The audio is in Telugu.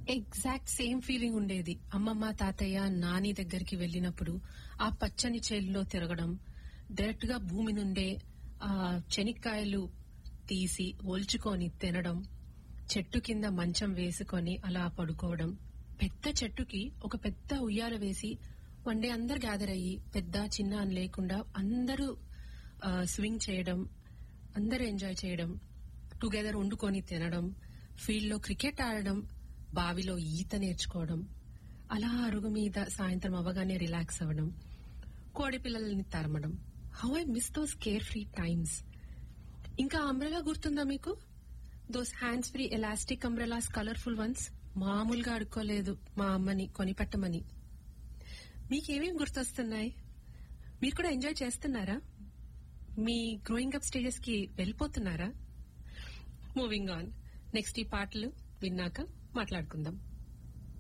ఎగ్జాక్ట్ సేమ్ ఫీలింగ్ ఉండేది అమ్మమ్మ తాతయ్య నాని దగ్గరికి వెళ్ళినప్పుడు ఆ పచ్చని చేల్లో తిరగడం డైరెక్ట్ గా భూమి నుండే ఆ చెనిక్కాయలు తీసి ఒల్చుకొని తినడం చెట్టు కింద మంచం వేసుకొని అలా పడుకోవడం పెద్ద చెట్టుకి ఒక పెద్ద ఉయ్యాల వేసి వన్ డే అందరు గ్యాదర్ అయ్యి పెద్ద చిన్న అని లేకుండా అందరూ స్వింగ్ చేయడం అందరూ ఎంజాయ్ చేయడం టుగెదర్ వండుకొని తినడం ఫీల్డ్ లో క్రికెట్ ఆడడం బావిలో ఈత నేర్చుకోవడం అలా అరుగు మీద సాయంత్రం అవ్వగానే రిలాక్స్ అవ్వడం కోడి పిల్లల్ని తరమడం how I miss those care free times ఇంకా అంబ్రెలా గుర్తుందా మీకు those hands free elastic umbrellas colourful ones మామూలుగా అడుక్కోలేదు మా అమ్మని కొనిపెట్టమని మీకేమేం గుర్తొస్తున్నాయి మీరు కూడా ఎంజాయ్ చేస్తున్నారా మీ గ్రోయింగ్ అప్ స్టేజెస్ కి వెళ్ళిపోతున్నారా మూవింగ్ ఆన్ నెక్స్ట్ ఈ పాటలు విన్నాక మాట్లాడుకుందాం